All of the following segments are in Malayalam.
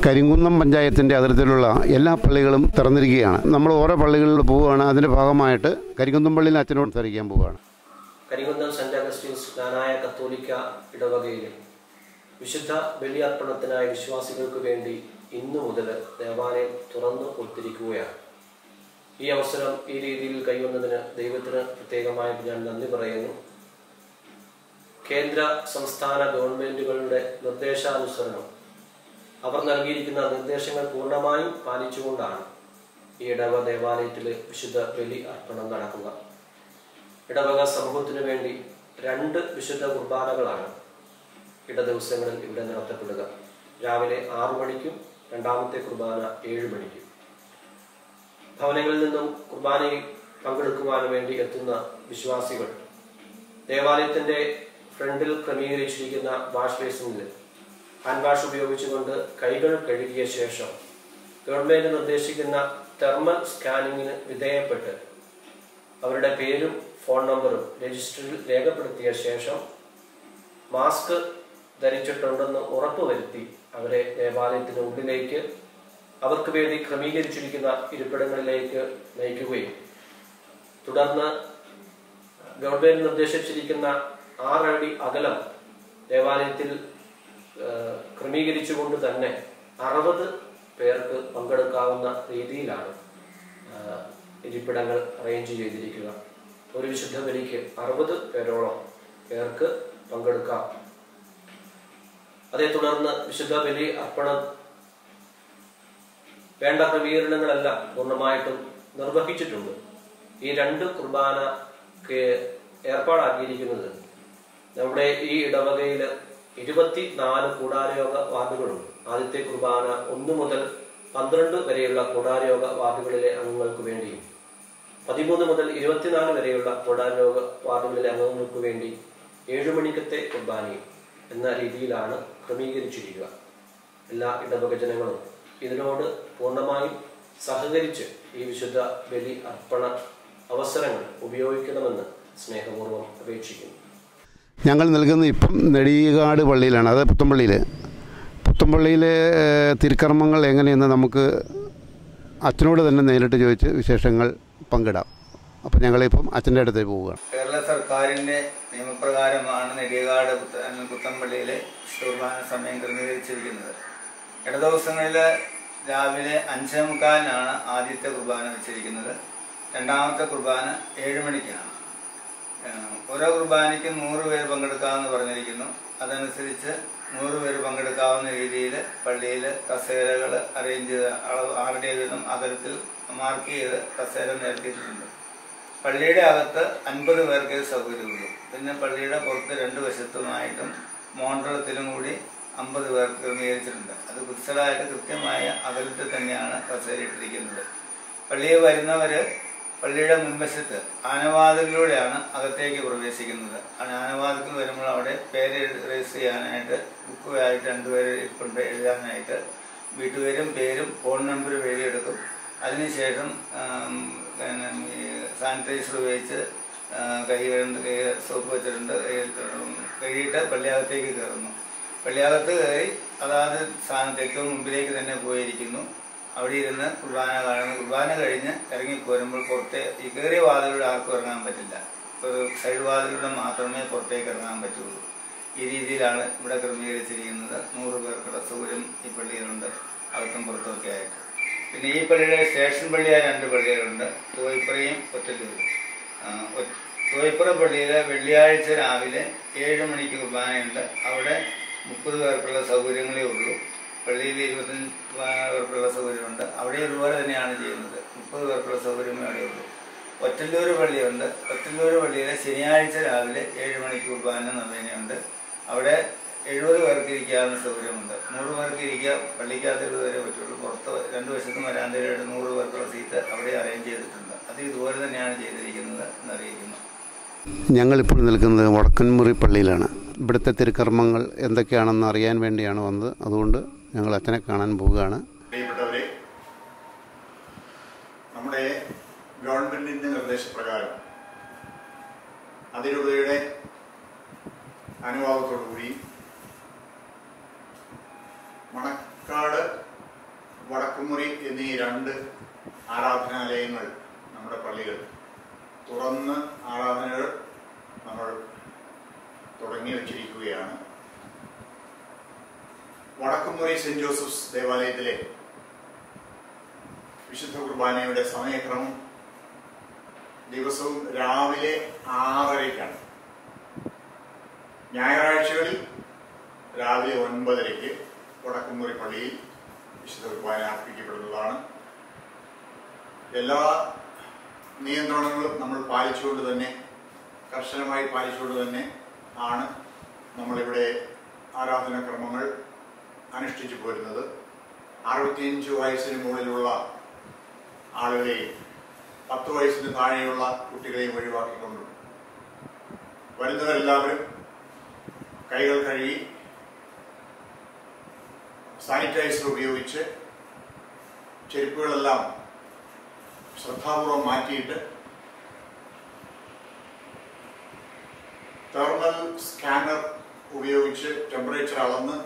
കരിങ്കുന്നം പഞ്ചായത്തിൻ്റെ അതിർത്തിയിലുള്ള എല്ലാ പള്ളികളും തുറന്നിരിക്കുകയാണ് നമ്മൾ ഓരോ പള്ളികളിൽ പോവുകയാണ് അതിൻ്റെ ഭാഗമായിട്ട് കരിങ്കുന്നം പള്ളിയിൽ അച്ഛനോട് സംസാരിക്കാൻ പോവുകയാണ് കരികുന്നം സെന്റ് അഗസ്റ്റീൻസ് ജ്ഞാനായ കത്തോലിക്ക ഇടവകയിൽ വിശുദ്ധ ബലിയർപ്പണത്തിനായ വിശ്വാസികൾക്ക് വേണ്ടി ഇന്നു മുതൽ ദേവാലയം തുറന്നു കൊടുത്തിരിക്കുകയാണ് ഈ അവസരം ഈ രീതിയിൽ കൈവന്നതിന് ദൈവത്തിന് പ്രത്യേകമായിട്ട് ഞാൻ നന്ദി പറയുന്നു കേന്ദ്ര സംസ്ഥാന ഗവൺമെന്റുകളുടെ നിർദ്ദേശാനുസരണം അവർ നൽകിയിരിക്കുന്ന നിർദ്ദേശങ്ങൾ പൂർണ്ണമായും പാലിച്ചുകൊണ്ടാണ് ഈ ഇടവ ദേവാലയത്തിൽ വിശുദ്ധ ബലി അർപ്പണം നടക്കുക ഇടവക സമൂഹത്തിനു വേണ്ടി രണ്ട് വിശുദ്ധ കുർബാനകളാണ് ഇട ദിവസങ്ങളിൽ ഇവിടെ നടത്തപ്പെടുക രാവിലെ ആറു മണിക്കും രണ്ടാമത്തെ കുർബാന ഏഴ് മണിക്കും ഭവനങ്ങളിൽ നിന്നും കുർബാനയിൽ പങ്കെടുക്കുവാൻ വേണ്ടി എത്തുന്ന വിശ്വാസികൾ ദേവാലയത്തിന്റെ ഫ്രണ്ടിൽ ക്രമീകരിച്ചിരിക്കുന്ന വാഷ് ബേസിനിൽ ഹാൻഡ് വാഷ് ഉപയോഗിച്ചുകൊണ്ട് കൈകൾ കഴുകിയ ശേഷം ഗവൺമെന്റ് നിർദ്ദേശിക്കുന്ന തെർമൽ സ്കാനിങ്ങിന് വിധേയപ്പെട്ട് അവരുടെ പേരും ഫോൺ നമ്പറും രജിസ്റ്ററിൽ രേഖപ്പെടുത്തിയ ശേഷം മാസ്ക് ധരിച്ചിട്ടുണ്ടെന്ന് ഉറപ്പുവരുത്തി അവരെ ദേവാലയത്തിന് ഉള്ളിലേക്ക് അവർക്ക് വേണ്ടി ക്രമീകരിച്ചിരിക്കുന്ന ഇരിപ്പിടങ്ങളിലേക്ക് നയിക്കുകയും തുടർന്ന് ഗവൺമെന്റ് നിർദ്ദേശിച്ചിരിക്കുന്ന ആറടി അകലം ദേവാലയത്തിൽ ആ, ക്രമീകരിച്ചുകൊണ്ട് തന്നെ അറുപത് പേർക്ക് പങ്കെടുക്കാവുന്ന രീതിയിലാണ് ആ, ഇരിപ്പിടങ്ങൾ അറേഞ്ച് ചെയ്തിരിക്കുക ഒരു വിശുദ്ധ ബലിക്ക് അറുപത് പേരോളം പേർക്ക് പങ്കെടുക്കാം അതേ തുടർന്ന് വിശുദ്ധ ബലി അർപ്പണം വേണ്ട ക്രമീകരണങ്ങളെല്ലാം പൂർണ്ണമായിട്ടും നിർവഹിച്ചിട്ടുണ്ട് ഈ രണ്ട് കുർബാനക്ക് ഏർപ്പാടാക്കിയിരിക്കുന്നത് നമ്മുടെ ഈ ഇടവകയിൽ ഇരുപത്തിനാല് കൂടാരയോഗ വാർഡുകളുണ്ട് ആദ്യത്തെ കുർബാന ഒന്ന് മുതൽ പന്ത്രണ്ട് വരെയുള്ള കൂടാരയോഗ വാർഡുകളിലെ അംഗങ്ങൾക്ക് വേണ്ടിയും പതിമൂന്ന് മുതൽ ഇരുപത്തിനാല് വരെയുള്ള കൂടാരയോഗ വാർഡുകളിലെ അംഗങ്ങൾക്ക് വേണ്ടി ഏഴു മണിക്കത്തെ കുർബാനയും എന്ന രീതിയിലാണ് ക്രമീകരിച്ചിരിക്കുക എല്ലാ ഇടവക ജനങ്ങളും ഇതിനോട് പൂർണ്ണമായും സഹകരിച്ച് ഈ വിശുദ്ധ ബലി അർപ്പണ അവസരങ്ങൾ ഉപയോഗിക്കണമെന്ന് സ്നേഹപൂർവ്വം അപേക്ഷിക്കുന്നു ഞങ്ങൾ നിൽക്കുന്നത് ഇപ്പം നെടിയകാട് പള്ളിയിലാണ് അത് പുത്തമ്പള്ളിയിൽ പുത്തമ്പള്ളിയിലെ ഏഹ്, തിരുക്കർമ്മങ്ങൾ എങ്ങനെയെന്ന് നമുക്ക് അച്ഛനോട് തന്നെ നേരിട്ട് ചോദിച്ച് വിശേഷങ്ങൾ പങ്കിടാം അപ്പോൾ ഞങ്ങളിപ്പം അച്ഛൻ്റെ അടുത്തേക്ക് പോവുകയാണ് കേരള സർക്കാരിന്റെ നിയമപ്രകാരമാണ് നെടിയകാട് പുത്ത- പുത്തമ്പള്ളിയിലെ കുർബാന സമയം ക്രമീകരിച്ചിരിക്കുന്നത് ഇടദിവസങ്ങളിൽ രാവിലെ അഞ്ചേ മുക്കാലിനാണ് ആദ്യത്തെ കുർബാന വെച്ചിരിക്കുന്നത് രണ്ടാമത്തെ കുർബാന ഏഴ് മണിക്കാണ് ഏഹ് ഓരോ കുർബാനയ്ക്കും നൂറ് പേര് പങ്കെടുക്കാമെന്ന് പറഞ്ഞിരിക്കുന്നു അതനുസരിച്ച് നൂറ് പേര് പങ്കെടുക്കാവുന്ന രീതിയിൽ പള്ളിയിൽ കസേരകൾ അറേഞ്ച് ചെയ്ത് അളവ് ആരുടെ വീതം അകലത്തിൽ മാർക്ക് ചെയ്ത് കസേര നിരത്തിയിട്ടുണ്ട് പള്ളിയുടെ അകത്ത് അൻപത് പേർക്ക് സൗകര്യമുള്ളൂ പിന്നെ പള്ളിയുടെ പുറത്ത് രണ്ട് വശത്തുമായിട്ടും മോണ്ടളത്തിലും കൂടി അമ്പത് പേർക്ക് ക്രമീകരിച്ചിട്ടുണ്ട് അത് ഫിക്സഡായിട്ട് കൃത്യമായ അകലത്തിൽ തന്നെയാണ് കസേര ഇട്ടിരിക്കുന്നത് പള്ളിയിൽ വരുന്നവര് പള്ളിയുടെ മുൻവശത്ത് ആനവാതിലൂടെയാണ് അകത്തേക്ക് പ്രവേശിക്കുന്നത് ആ ആനവാതിൽ വരുമ്പോൾ അവിടെ പേര് രജിസ്റ്റർ ചെയ്യാനായിട്ട് ബുക്കുമായിട്ട് രണ്ടുപേര് ഇരിപ്പുണ്ട് എഴുതാനായിട്ട് വീട്ടുപേരും പേരും ഫോൺ നമ്പറും എഴുതിയെടുക്കും അതിനുശേഷം ആം, പിന്നെ ഈ സാനിറ്റൈസർ ഉപയോഗിച്ച് ആ, കൈ കഴുകുന്ന കൈ സോപ്പ് വെച്ചിട്ടുണ്ട് കൈ കഴുകിയിട്ട് പള്ളിയകത്തേക്ക് കയറുന്നു പള്ളിയകത്ത് കയറി അതാത് സ്ഥാനത്തേക്ക് മുമ്പിലേക്ക് തന്നെ പോയിരിക്കുന്നു അവിടെ ഇരുന്ന് കുർബാന കാണുന്നു കുർബാന കഴിഞ്ഞ് ഇറങ്ങി പോരുമ്പോൾ പുറത്തെ ഈ കയറിയ വാതിലൂടെ ആർക്കും ഇറങ്ങാൻ പറ്റില്ല ഒരു സൈഡ് വാതിലൂടെ മാത്രമേ പുറത്തേക്ക് ഇറങ്ങാൻ പറ്റുള്ളൂ ഈ രീതിയിലാണ് ഇവിടെ ക്രമീകരിച്ചിരിക്കുന്നത് നൂറ് പേർക്കുള്ള സൗകര്യം ഈ പള്ളിയിലുണ്ട് അകത്തും പുറത്തുമൊക്കെ ആയിട്ട് പിന്നെ ഈ പള്ളിയുടെ സ്റ്റേഷൻ പള്ളിയായ രണ്ട് പള്ളികളുണ്ട് തോയിപ്പുറയും ഒറ്റത്തൂരും ആ, ഒ- തോയിപ്പുറ പള്ളിയിലെ വെള്ളിയാഴ്ച രാവിലെ ഏഴ് മണിക്ക് കുർബാനയുണ്ട് അവിടെ മുപ്പത് പേർക്കുള്ള സൗകര്യങ്ങളേ ഉള്ളൂ പള്ളിയിൽ ഇരുപത്തഞ്ച് പേർക്കുള്ള സൗകര്യമുണ്ട് അവിടെ ഇതുപോലെ തന്നെയാണ് ചെയ്യുന്നത് മുപ്പത് പേർക്കുള്ള സൗകര്യമേ അവിടെ ഉള്ളൂ ഒറ്റല്ലൂർ പള്ളിയുണ്ട് ഒറ്റല്ലൂർ പള്ളിയിലെ ശനിയാഴ്ച രാവിലെ ഏഴ് മണിക്ക് കുർബാന നവേനയുണ്ട് അവിടെ എഴുപത് പേർക്ക് ഇരിക്കാവുന്ന സൗകര്യമുണ്ട് നൂറ് പേർക്ക് ഇരിക്കാൻ പള്ളിക്കകത്ത് എഴുപത് വരെ പറ്റുള്ളൂ പുറത്ത് രണ്ട് വശത്തും വരാന്തയിലായിട്ട് നൂറ് പേർക്കുള്ള സീറ്റ് അവിടെ അറേഞ്ച് ചെയ്തിട്ടുണ്ട് അത് ഇതുപോലെ തന്നെയാണ് ചെയ്തിരിക്കുന്നത് എന്നറിയിക്കുന്നു ഞങ്ങളിപ്പോൾ നിൽക്കുന്നത് വടക്കൻമുറി പള്ളിയിലാണ് ഇവിടുത്തെ തിരുക്കർമ്മങ്ങൾ എന്തൊക്കെയാണെന്ന് അറിയാൻ വേണ്ടിയാണ് വന്നത് അതുകൊണ്ട് ഞങ്ങൾ അച്ഛനെ കാണാൻ പോവുകയാണ് പ്രിയപ്പെട്ടവരെ നമ്മുടെ ഗവൺമെന്റിന്റെ നിർദ്ദേശപ്രകാരം അതിരൂപതയുടെ അനുവാദത്തോടുകൂടി മണക്കാട് വടക്കുമുറി എന്നീ രണ്ട് ആരാധനാലയങ്ങൾ നമ്മുടെ പള്ളികൾ തുറന്ന് ആരാധനകൾ നമ്മൾ തുടങ്ങി വച്ചിരിക്കുകയാണ് വടക്കുമുറി സെന്റ് ജോസഫ്സ് ദേവാലയത്തിലെ വിശുദ്ധ കുർബാനയുടെ സമയക്രമം ദിവസവും രാവിലെ ആറരയ്ക്കാണ് ഞായറാഴ്ചകളിൽ രാവിലെ ഒൻപതരയ്ക്ക് വടക്കുമുറി പള്ളിയിൽ വിശുദ്ധ കുർബാന അർപ്പിക്കപ്പെടുന്നതാണ് എല്ലാ നിയന്ത്രണങ്ങളും നമ്മൾ പാലിച്ചുകൊണ്ട് തന്നെ കർശനമായി പാലിച്ചുകൊണ്ട് തന്നെ ആണ് നമ്മളിവിടെ ആരാധനാക്രമങ്ങൾ അനുഷ്ഠിച്ചു പോരുന്നത് അറുപത്തിയഞ്ച് വയസ്സിന് മുകളിലുള്ള ആളുകളെയും പത്ത് വയസ്സിന് താഴെയുള്ള കുട്ടികളെയും ഒഴിവാക്കിക്കൊണ്ട് വരുന്നവരെല്ലാവരും കൈകൾ കഴുകി സാനിറ്റൈസർ ഉപയോഗിച്ച് ചെരുപ്പുകളെല്ലാം ശ്രദ്ധാപൂർവം മാറ്റിയിട്ട് തെർമൽ സ്കാനർ ഉപയോഗിച്ച് ടെമ്പറേച്ചർ അളന്ന്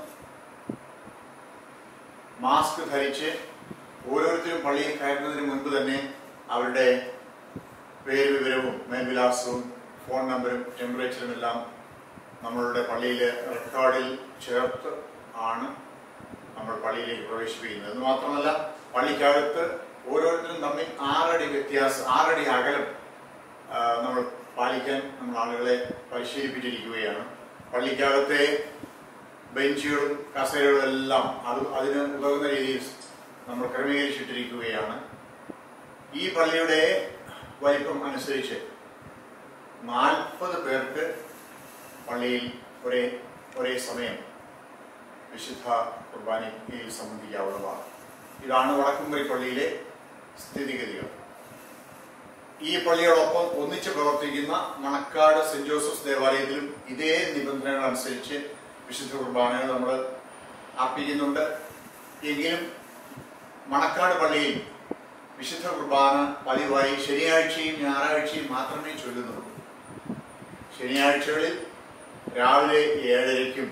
മാസ്ക് ധരിച്ച് ഓരോരുത്തരും പള്ളിയിൽ കയറുന്നതിന് മുൻപ് തന്നെ അവരുടെ പേര് വിവരവും മേൽവിലാസവും ഫോൺ നമ്പറും ടെമ്പറേച്ചറും എല്ലാം നമ്മളുടെ പള്ളിയിലെ റെക്കോർഡിൽ ചേർത്ത് ആണ് നമ്മൾ പള്ളിയിലേക്ക് പ്രവേശിപ്പിക്കുന്നത് എന്ന് മാത്രമല്ല പള്ളിക്കകത്ത് ഓരോരുത്തരും തമ്മിൽ ആറടി വ്യത്യാസം ആറടി അകലം ആ, നമ്മൾ പാലിക്കാൻ നമ്മൾ ആളുകളെ പരിശീലിപ്പിച്ചിരിക്കുകയാണ് പള്ളിക്കകത്തെ ബെഞ്ചുകളും കസേരകളും എല്ലാം അത് അതിന് ഉതകുന്ന രീതിയിൽ നമ്മൾ ക്രമീകരിച്ചിട്ടിരിക്കുകയാണ് ഈ പള്ളിയുടെ വലിപ്പം അനുസരിച്ച് നാൽപ്പത് പേർക്ക് പള്ളിയിൽ ഒരേ ഒരേ സമയം വിശുദ്ധ കുർബാനയിൽ സംബന്ധിക്കാവുന്നതാണ് ഇതാണ് വടക്കുംപുരി പള്ളിയിലെ സ്ഥിതിഗതികൾ ഈ പള്ളിയോടൊപ്പം ഒന്നിച്ച് പ്രവർത്തിക്കുന്ന മണക്കാട് സെന്റ് ജോസഫ്സ് ദേവാലയത്തിലും ഇതേ നിബന്ധനകൾ അനുസരിച്ച് വിശുദ്ധ കുർബാനകൾ നമ്മൾ അർപ്പിക്കുന്നുണ്ട് എങ്കിലും മണക്കാട് പള്ളിയിൽ വിശുദ്ധ കുർബാന പതിവായി ശനിയാഴ്ചയും ഞായറാഴ്ചയും മാത്രമേ ചൊല്ലുന്നുള്ളൂ ശനിയാഴ്ചകളിൽ രാവിലെ ഏഴരയ്ക്കും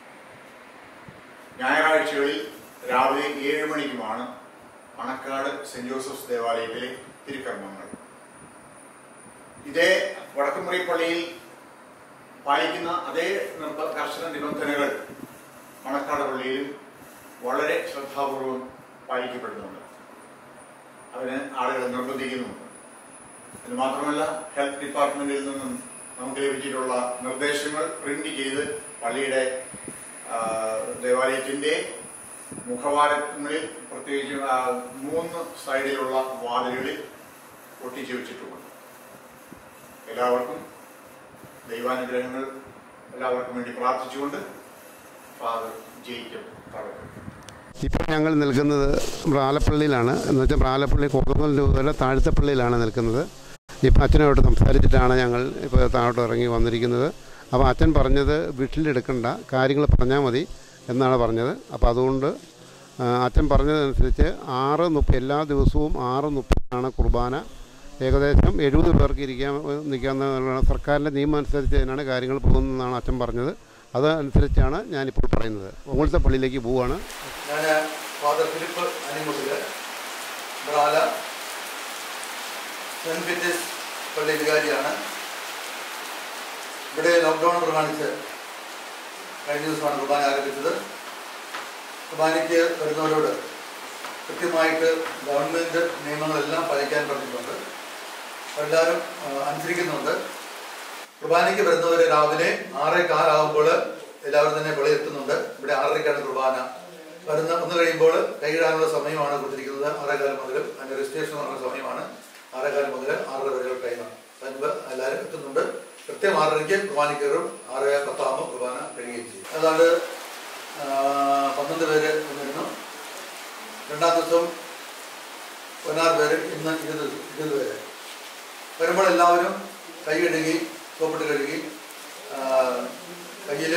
ഞായറാഴ്ചകളിൽ രാവിലെ ഏഴ് മണിക്കുമാണ് മണക്കാട് സെന്റ് ജോസഫ്സ് ദേവാലയത്തിലെ തിരുക്കർമ്മങ്ങൾ ഇതേ വടക്കുമുറി പള്ളിയിൽ പാലിക്കുന്ന അതേ നിർബ കർശന നിബന്ധനകൾ മണക്കാട് പള്ളിയിലും വളരെ ശ്രദ്ധാപൂർവം പാലിക്കപ്പെടുന്നുണ്ട് അതിന് ആളുകൾ നിർബന്ധിക്കുന്നുണ്ട് ഇത് മാത്രമല്ല ഹെൽത്ത് ഡിപ്പാർട്ട്മെന്റിൽ നിന്നും നമുക്ക് ലഭിച്ചിട്ടുള്ള നിർദ്ദേശങ്ങൾ പ്രിന്റ് ചെയ്ത് പള്ളിയുടെ ആ, ദേവാലയത്തിന്റെ മുഖവാരങ്ങളിൽ പ്രത്യേകിച്ച് ആ, മൂന്ന് സൈഡിലുള്ള വാതിലുകളിൽ ഒട്ടിച്ചു വെച്ചിട്ടുമുണ്ട് എല്ലാവർക്കും ദൈവാനുഗ്രഹങ്ങൾ എല്ലാവർക്കും വേണ്ടി പ്രാർത്ഥിച്ചുകൊണ്ട് ഫാദർ ജയിക്കും തടക്കും ഇപ്പോൾ ഞങ്ങൾ നിൽക്കുന്നത് ബ്രാലപ്പള്ളിയിലാണ് എന്ന് വെച്ചാൽ ബ്രാലപ്പള്ളി കോതമംഗലം രൂപയുടെ താഴ്ത്തപ്പള്ളിയിലാണ് നിൽക്കുന്നത് ഇപ്പം അച്ഛനോട്ട് സംസാരിച്ചിട്ടാണ് ഞങ്ങൾ ഇപ്പോൾ താഴോട്ട് ഇറങ്ങി വന്നിരിക്കുന്നത് അപ്പോൾ അച്ഛൻ പറഞ്ഞത് വീട്ടിലെടുക്കണ്ട കാര്യങ്ങൾ പറഞ്ഞാൽ മതി എന്നാണ് പറഞ്ഞത് അപ്പോൾ അതുകൊണ്ട് ആ, അച്ഛൻ പറഞ്ഞതനുസരിച്ച് ആറ് മുപ്പ എല്ലാ ദിവസവും ആറ് മുപ്പതിനാണ് കുർബാന ഏകദേശം എഴുപത് പേർക്ക് ഇരിക്കാൻ നിൽക്കാവുന്ന സർക്കാരിൻ്റെ നിയമം അനുസരിച്ച് തന്നെയാണ് കാര്യങ്ങൾ പോകുന്നതെന്നാണ് അച്ഛൻ പറഞ്ഞത് അതനുസരിച്ചാണ് ഞാനിപ്പോൾ പറയുന്നത് ഒങ്ങുളത്തെ പള്ളിയിലേക്ക് പോവുകയാണ് ഞാൻ ഫാദർ ഫിലിപ്പ് അനിമുട്ടില് ബ്രാല സെൻറ്റ് പീറ്റേഴ്സ് പള്ളി വികാരിയാണ് ഇവിടെ ലോക്ക്ഡൗൺ പ്രമാണിച്ച് കഴിഞ്ഞ ദിവസമാണ് കുർബാന ആരംഭിച്ചത് കുർബാനയ്ക്ക് വരുന്നവരോട് കൃത്യമായിട്ട് ഗവൺമെൻറ് നിയമങ്ങളെല്ലാം പാലിക്കാൻ പറഞ്ഞിട്ടുണ്ട് എല്ലാവരും ആ, അനുസരിക്കുന്നുണ്ട് കുർബാനയ്ക്ക് വരുന്നവർ രാവിലെ ആറേ കാലാകുമ്പോൾ എല്ലാവരും തന്നെ പള്ളി എത്തുന്നുണ്ട് ഇവിടെ ആറരയ്ക്കാണ് കുർബാന വരുന്ന ഒന്ന് കഴിയുമ്പോൾ കൈയിടാനുള്ള സമയമാണ് കൊടുത്തിരിക്കുന്നത് ആറേകാലം മുതൽ അതിന്റെ രജിസ്ട്രേഷൻ എന്ന് പറഞ്ഞ സമയമാണ് ആറേകാലം മുതൽ ആറര വരെയുള്ള ടൈമാണ് അതിന് എല്ലാവരും എത്തുന്നുണ്ട് കൃത്യം ആറരയ്ക്ക് കുർബാന കയറും ആറ് പത്താകുമ്പോൾ കുർബാന കഴിയുകയും ചെയ്യും അതാണ്ട് ആ, പന്ത്രണ്ട് പേര് വന്നിരുന്നു രണ്ടാം ദിവസം പതിനാറ് പേര് ഇന്ന് ഇരുപത് ഇരുപത് പേര് വരുമ്പോൾ എല്ലാവരും കൈ കഴുകി സോപ്പിട്ട് കഴുകി കയ്യിൽ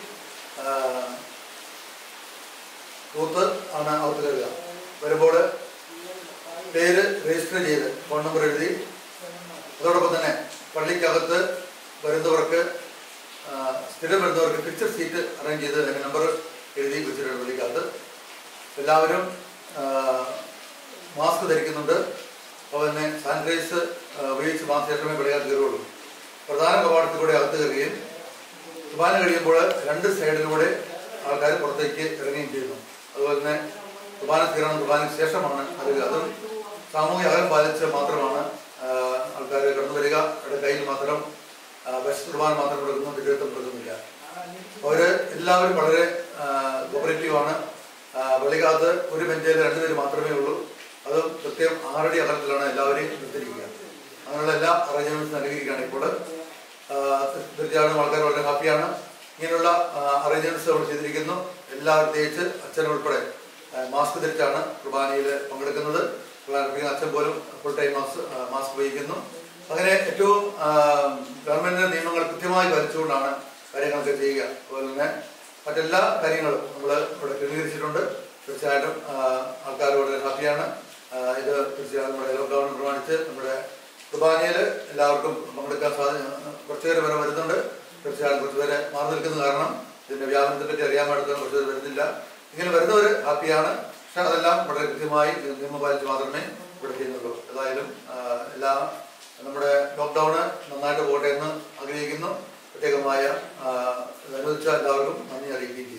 തൂത്ത് ആണ് അവർക്ക് കഴുകുക വരുമ്പോൾ പേര് രജിസ്റ്റർ ചെയ്ത് ഫോൺ നമ്പർ എഴുതി അതോടൊപ്പം തന്നെ പള്ളിക്കകത്ത് വരുന്നവർക്ക് ആ, സ്ഥിരം വരുന്നവർക്ക് പിക്ചർ സീറ്റ് അറേഞ്ച് ചെയ്ത് അതിൻ്റെ നമ്പർ എഴുതി വെച്ചിട്ടുണ്ട് പള്ളിക്കകത്ത് എല്ലാവരും മാസ്ക് ധരിക്കുന്നുണ്ട് അതുപോലെ തന്നെ സാനിറ്റൈസ് ഉപയോഗിച്ച് മാസ്ക് ശേഷമേ പള്ളിക്കകത്ത് കയറുള്ളൂ പ്രധാന കവാടത്തിൽ കൂടെ അകത്ത് കയറുകയും കുർബാന കഴിയുമ്പോൾ രണ്ട് സൈഡിലൂടെ ആൾക്കാർ പുറത്തേക്ക് ഇറങ്ങുകയും ചെയ്യുന്നു അതുപോലെ തന്നെ കുർബാന തീരണം കുർബാനയ്ക്ക് ശേഷമാണ് അത് അതും സാമൂഹിക അകലം പാലിച്ച് മാത്രമാണ് ആൾക്കാർ കടന്നു വരിക അവരുടെ കയ്യിൽ മാത്രം ബസ് കുർബാന മാത്രം കൊടുക്കുന്നു തിരുവത്തം കൊടുക്കുന്നില്ല അവര് എല്ലാവരും വളരെ കോപ്പറേറ്റീവാണ് പള്ളിക്കകത്ത് ഒരു ബെഞ്ചിൽ രണ്ടുപേര് മാത്രമേ ഉള്ളൂ അത് കൃത്യം ആറടി അകലത്തിലാണ് എല്ലാവരെയും നിർത്തിയിരിക്കുക അങ്ങനെയുള്ള എല്ലാ അറേഞ്ച്മെന്റ്സും നൽകിയിരിക്കുകയാണ് ഇപ്പോൾ ആ, തീർച്ചയായിട്ടും ആൾക്കാർ വളരെ ഹാപ്പിയാണ് ഇങ്ങനെയുള്ള അറേഞ്ച്മെന്റ്സ് അവിടെ ചെയ്തിരിക്കുന്നു എല്ലാ പ്രത്യേകിച്ച് അച്ഛൻ ഉൾപ്പെടെ ആ, മാസ്ക് ധരിച്ചാണ് കുർബാനയിൽ പങ്കെടുക്കുന്നത് കുർബാന അർപ്പിക്കുന്ന അച്ഛൻ പോലും ഫുൾ ടൈം മാസ്ക് ആ, മാസ്ക് വഹിക്കുന്നു അങ്ങനെ ഏറ്റവും ആ, ഗവൺമെന്റിന്റെ നിയമങ്ങൾ കൃത്യമായി പാലിച്ചുകൊണ്ടാണ് കാര്യങ്ങളൊക്കെ ചെയ്യുക അതുപോലെ തന്നെ മറ്റെല്ലാ കാര്യങ്ങളും നമ്മൾ ഇവിടെ ക്രമീകരിച്ചിട്ടുണ്ട് തീർച്ചയായിട്ടും ആ, ആൾക്കാർ വളരെ ഹാപ്പിയാണ് ആ, ഇത് തീർച്ചയായും നമ്മുടെ ലോക്ക്ഡൌൺ പ്രമാണിച്ച് നമ്മുടെ കുർബാനയിൽ എല്ലാവർക്കും പങ്കെടുക്കാൻ സാധ്യത കുറച്ച് പേര് വരെ വരുന്നുണ്ട് തീർച്ചയായും കുറച്ച് പേരെ മാറി നിൽക്കുന്ന കാരണം ഇതിന്റെ വ്യാപനത്തെ പറ്റി അറിയാൻ പാടില്ല കുറച്ച് പേര് വരുന്നില്ല ഇങ്ങനെ വരുന്നവർ ഹാപ്പിയാണ് പക്ഷെ അതെല്ലാം വളരെ കൃത്യമായി നിയമം പാലിച്ച് മാത്രമേ ഇവിടെ ചെയ്യുന്നുള്ളൂ ഏതായാലും ആ, എല്ലാ നമ്മുടെ ലോക്ക്ഡൌണ് നന്നായിട്ട് പോകട്ടെ എന്ന് ആഗ്രഹിക്കുന്നു പ്രത്യേകമായ ആ, ഇത് അനുവദിച്ച എല്ലാവർക്കും നന്ദി അറിയിക്കുകയും ചെയ്യുന്നു